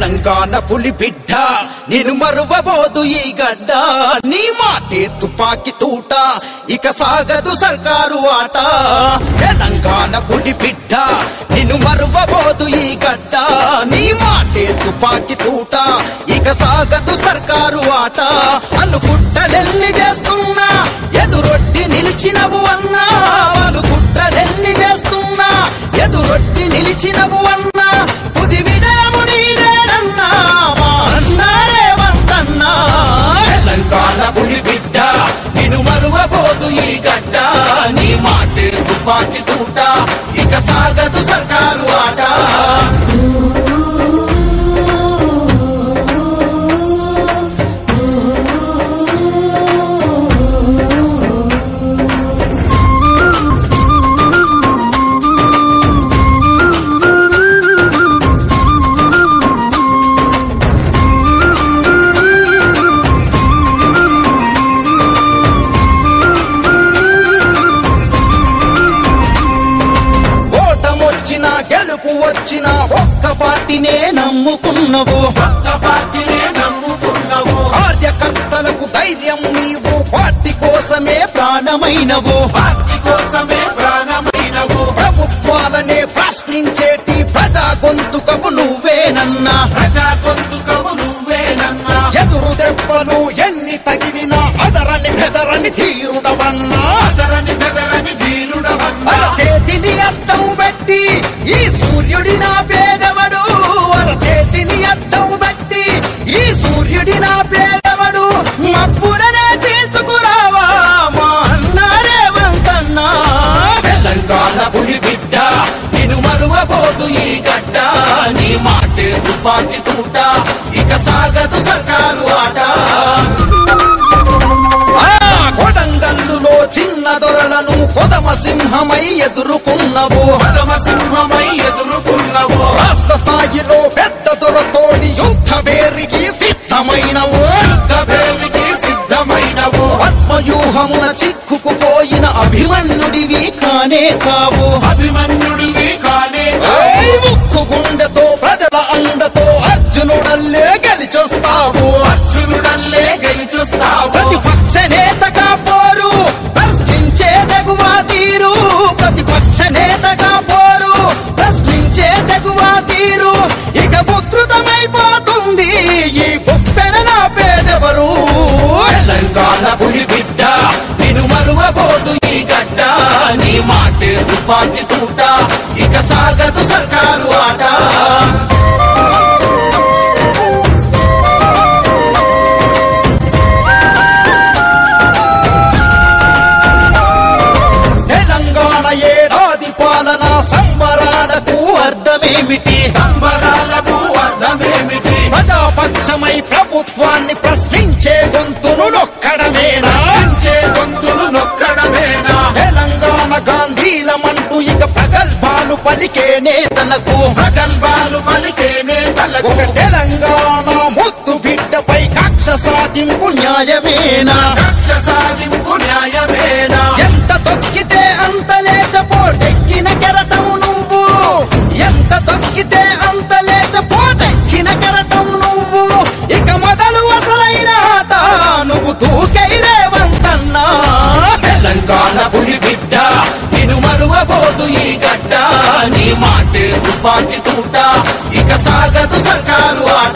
తెలంగాణ పులి బిడ్డ నేను మరువబోదు ఈ గడ్డ నీ మాటే తుపాకి తూట ఇక సాగదు సర్కారు ఆట తెలంగాణ పులి బిడ్డ నిన్ను మరువబోదు ఈ గడ్డ నీ మాటే తుపాకి తూట ఇక సాగదు సర్కారు ఆట అల్లుకుట్టలెల్లి చేస్తున్నా ఎదురొట్టి నిలిచినవు అన్నా వాళ్ళు కుట్రలెల్లి చేస్తున్నా ఎదురొట్టి నిలిచినవు అన్నా తుది విజయము నీదేనన్నా మా అన్నా రేవంతన్నా తెలంగాణ పులి బిడ్డ నిన్ను మరువబోదు ఈ గడ్డ నీ మాటే తుపాకి తూట ఇక సాగదు సర్కారు ఆట ఓటమొచ్చినా గెలుపు వచ్చినా ఒక్క పార్టీనే నమ్ముకున్నవు కొత్త పార్టీనే నమ్ముకున్నావు కార్యకర్తలకు ధైర్యం నీవు పార్టీ కోసమే ప్రాణమైనవు పార్టీ కోసమే ప్రాణమైనవు ప్రభుత్వాలనే ప్రశ్నించేటి ప్రజా గొంతుకవు నువ్వేనన్నా ప్రజా గొంతుకవు నువ్వేనన్నా ఎదురు దెబ్బలు ఎన్ని తగిలినా అదరని బెదరని తీరుడవన్నా అదరని బెదరని ధీరుడవన్నా అల చేతిని అద్దం పెట్టి ఈ సూర్యుడి నా పేదవడు అల చేతిని అద్దం పెట్టి ఈ సూర్యుడి నా పేదవడు మబ్బులనే తీర్చుకురావా మా అన్న రేవంతన్నా తెలంగాణ పులి బిడ్డ నిన్ను మరువబోదు ఈ గడ్డ నీ మాటే తుపాకి తూట ఇక సాగదు సర్కారు ఆట ఆ కొడంగల్లులో చిన్న దొరలను కొదమ సింహమై ఎదుర్కొన్నవు పదమ సింహమై ఎదుర్కొన్నావు రాష్ట్ర స్థాయిలో పెద్ద దొరతోడి యుద్ధ వేరికి సిద్ధమైనవు యుద్ధభేరికి సిద్ధమైనవు పద్మవ్యూహమున చిక్కుకుపోయిన అభిమన్యుడివి కానే కావు అభిమన్యుడివి కానే ఏయ్ ముక్కు గుండెతో ప్రజల అండతో అర్జునుడల్లే గెలిచొస్తావు అర్జునుడల్లే గెలిచొస్తావు ప్రతిపక్ష నేతగా పోరు ప్రశ్నించే తెగువా తీరు ప్రతిపక్ష నేతగా పోరు ప్రశ్నించే తెగువా తీరు ఇక ఉధృతమైపోతుంది ఈ గుప్పెన నా పేదెవరు తెలంగాణ పులి బిడ్డ నిన్ను మరువబోదు ఈ గడ్డ నీ మాటే తుపాకి తూట ఇక సాగదు సర్కారు ఆట తెలంగాణ ఏడాది పాలన సంబరాలకు అర్థమేమిటి సంబరాలకు అర్థమేమిటి ప్రజాపక్షమై ప్రభుత్వాన్ని ప్రశ్నించే గొంతును నొక్కడమేనా పెంచే గొంతులు నొక్కడమేనా తెలంగాణ గాంధీలమంటూ ఇక ప్రగల్భాలు పలికే నేతలకు ప్రగల్భాలు పలికే నేతలకు ఒక తెలంగాణ ముద్దు బిడ్డపై కక్ష సాధింపు న్యాయమేనా కక్ష సాధింపు న్యాయమేనా ఎంత తొక్కితే అంత లేచపోటెక్కిన కెరటం నువ్వు ఎంత తొక్కితే అంత లేచపోటెక్కిన కెరటం నువ్వు ఇక మొదలు అసలైన ఆట నువ్వు తూకై రేవంతన్నా తెలంగాణ పులి బిడ్డ నిన్ను మరువబోదు ఈ గడ్డ నీ మాటే తుపాకి తూట ఇక సాగదు సర్కారు ఆట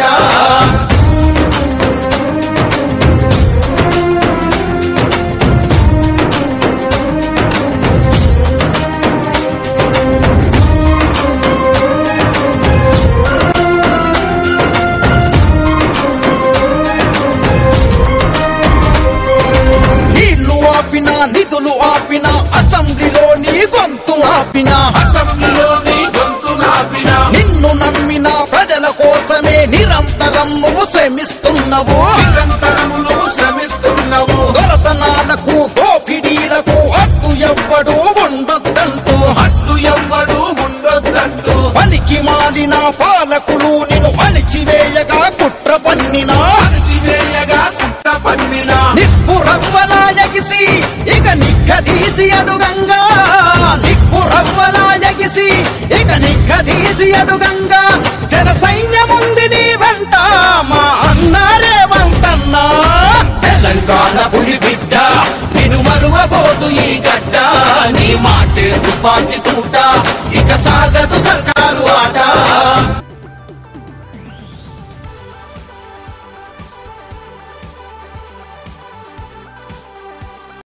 నీళ్లు ఆపిన నిధులు ఆపిన అసెంబ్లీలో నీ గొంతు ఆపిన అసెంబ్లీలో నీ గొంతు నాపిన నిన్ను నమ్మిన ప్రజల కోసమే నిరంతరం నువ్వు శ్రమిస్తున్నవు నిరంతరము నువ్వు శ్రమిస్తున్నావు దొరతనాలకు దోపిడీలకు అడ్డు ఎవ్వడు ఉండొద్దంటూ అడ్డు ఎవ్వడు ఉండొద్దంటూ పనికి మాలిన పాలకులు నిన్ను అణిచివేయగా కుట్ర పన్నిన అణచివేయగా కుట్ర పన్నిన నిప్పు రవ్వలా ఎగిసి ఇక నిక్కదీసి అడుగంగా నిప్పు రవ్వలా ఎగిసి ఇక నిక్కదీసి అడుగంగా జన సైన్యముంది నీ ముక్కాల పులి బిడ్డ నిన్ను మరువబోదు ఈ గడ్డ నీ మాటే తుపాకి తూట ఇక సాగదు సర్కారు ఆట